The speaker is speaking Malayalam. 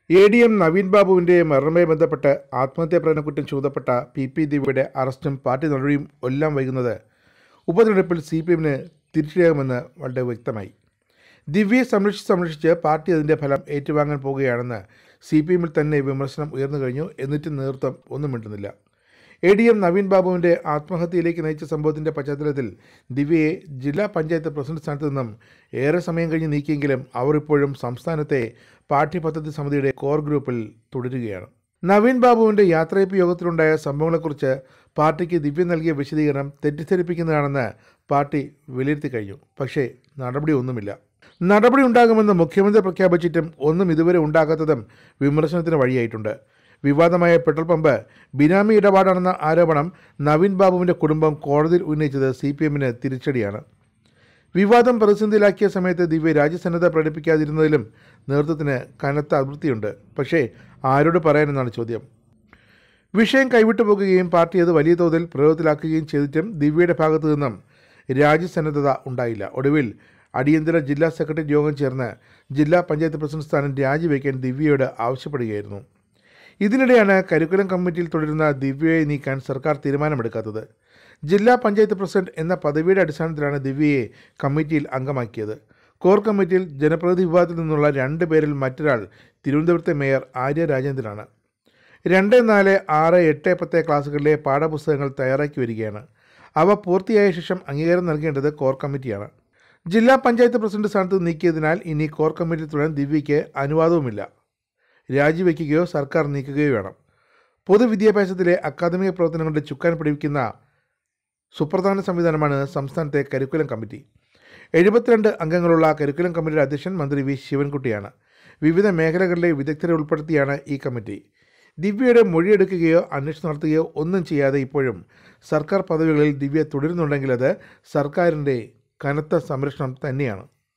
എ ഡി എം നവീൻ ബാബുവിൻ്റെ മരണവുമായി ബന്ധപ്പെട്ട് ആത്മഹത്യാ പ്രകടനക്കുറ്റം ചുമതപ്പെട്ട പി പി ദിവ്യയുടെ അറസ്റ്റും പാർട്ടി നടപടിയും എല്ലാം വൈകുന്നത് ഉപതെരഞ്ഞെടുപ്പിൽ സി പി എമ്മിന് തിരിച്ചടിയാകുമെന്ന് വളരെ വ്യക്തമായി ദിവ്യയെ സംരക്ഷിച്ച് സംരക്ഷിച്ച് പാർട്ടി അതിൻ്റെ ഫലം ഏറ്റുവാങ്ങാൻ പോകുകയാണെന്ന് സി പി എമ്മിൽ തന്നെ വിമർശനം ഉയർന്നു കഴിഞ്ഞു എന്നിട്ടും നേതൃത്വം ഒന്നും മിണ്ടുന്നില്ല എ ഡി എം നവീൻ ബാബുവിൻ്റെ ആത്മഹത്യയിലേക്ക് നയിച്ച സംഭവത്തിൻ്റെ പശ്ചാത്തലത്തിൽ ദിവ്യയെ ജില്ലാ പഞ്ചായത്ത് പ്രസിഡന്റ് സ്ഥാനത്ത് നിന്നും ഏറെ സമയം കഴിഞ്ഞ് നീക്കിയെങ്കിലും അവർ ഇപ്പോഴും സംസ്ഥാനത്തെ പാഠ്യപദ്ധതി സമിതിയുടെ കോർ ഗ്രൂപ്പിൽ തുടരുകയാണ് നവീൻ ബാബുവിൻ്റെ യാത്രയപ്പ് യോഗത്തിലുണ്ടായ സംഭവങ്ങളെക്കുറിച്ച് പാർട്ടിക്ക് ദിവ്യ നൽകിയ വിശദീകരണം തെറ്റിദ്ധരിപ്പിക്കുന്നതാണെന്ന് പാർട്ടി വിലയിരുത്തി കഴിഞ്ഞു പക്ഷേ നടപടി ഒന്നുമില്ല നടപടി ഉണ്ടാകുമെന്ന് മുഖ്യമന്ത്രി പ്രഖ്യാപിച്ചിട്ടും ഒന്നും ഇതുവരെ ഉണ്ടാകാത്തതും വിമർശനത്തിന് വഴിയായിട്ടുണ്ട് വിവാദമായ പെട്രോൾ പമ്പ് ബിനാമി ഇടപാടാണെന്ന ആരോപണം നവീൻ ബാബുവിൻ്റെ കുടുംബം കോടതിയിൽ ഉന്നയിച്ചത് സി പി എമ്മിന് തിരിച്ചടിയാണ് വിവാദം പ്രതിസന്ധിയിലാക്കിയ സമയത്ത് ദിവ്യ രാജ്യസന്നദ്ധ പ്രകടിപ്പിക്കാതിരുന്നതിലും നേതൃത്വത്തിന് കനത്ത അതൃപ്തിയുണ്ട് പക്ഷേ ആരോട് പറയാനെന്നാണ് ചോദ്യം വിഷയം കൈവിട്ടു പോകുകയും പാർട്ടി അത് വലിയ തോതിൽ പ്രയോഗത്തിലാക്കുകയും ചെയ്തിട്ടും ദിവ്യയുടെ ഭാഗത്തു നിന്നും രാജ്യസന്നദ്ധത ഉണ്ടായില്ല ഒടുവിൽ അടിയന്തര ജില്ലാ സെക്രട്ടറി യോഗം ചേർന്ന് ജില്ലാ പഞ്ചായത്ത് പ്രസിഡന്റ് സ്ഥാനം രാജിവെക്കാൻ ദിവ്യയോട് ആവശ്യപ്പെടുകയായിരുന്നു ഇതിനിടെയാണ് കരിക്കുലം കമ്മിറ്റിയിൽ തുടരുന്ന ദിവ്യയെ നീക്കാൻ സർക്കാർ തീരുമാനമെടുക്കാത്തത് ജില്ലാ പഞ്ചായത്ത് പ്രസിഡന്റ് എന്ന പദവിയുടെ അടിസ്ഥാനത്തിലാണ് ദിവ്യയെ കമ്മിറ്റിയിൽ അംഗമാക്കിയത് കോർ കമ്മിറ്റിയിൽ ജനപ്രതിനിധി വിഭാഗത്തിൽ നിന്നുള്ള രണ്ട് പേരിൽ മറ്റൊരാൾ തിരുവനന്തപുരത്തെ മേയർ ആര്യ രാജേന്ദ്രനാണ് രണ്ട് നാല് ആറ് എട്ട് പത്ത് ക്ലാസ്സുകളിലെ പാഠപുസ്തകങ്ങൾ തയ്യാറാക്കി വരികയാണ് അവ പൂർത്തിയായ ശേഷം അംഗീകാരം നൽകേണ്ടത് കോർ കമ്മിറ്റിയാണ് ജില്ലാ പഞ്ചായത്ത് പ്രസിഡന്റ് സ്ഥാനത്ത് നീക്കിയതിനാൽ ഇനി കോർ കമ്മിറ്റിയിൽ തുടരാൻ ദിവ്യയ്ക്ക് അനുവാദവുമില്ല രാജിവെക്കുകയോ സർക്കാർ നീക്കുകയോ വേണം പൊതുവിദ്യാഭ്യാസത്തിലെ അക്കാദമിക പ്രവർത്തനങ്ങളുടെ ചുക്കാൻ പിടിപ്പിക്കുന്ന സുപ്രധാന സംവിധാനമാണ് സംസ്ഥാനത്തെ കരിക്കുലം കമ്മിറ്റി എഴുപത്തിരണ്ട് അംഗങ്ങളുള്ള കരിക്കുലം കമ്മിറ്റിയുടെ അധ്യക്ഷൻ മന്ത്രി വി ശിവൻകുട്ടിയാണ് വിവിധ മേഖലകളിലെ വിദഗ്ധരെ ഉൾപ്പെടുത്തിയാണ് ഈ കമ്മിറ്റി ദിവ്യയുടെ മൊഴിയെടുക്കുകയോ അന്വേഷണം നടത്തുകയോ ഒന്നും ചെയ്യാതെ ഇപ്പോഴും സർക്കാർ പദവികളിൽ ദിവ്യ തുടരുന്നുണ്ടെങ്കിൽ അത് സർക്കാരിൻ്റെ കനത്ത സംരക്ഷണം തന്നെയാണ്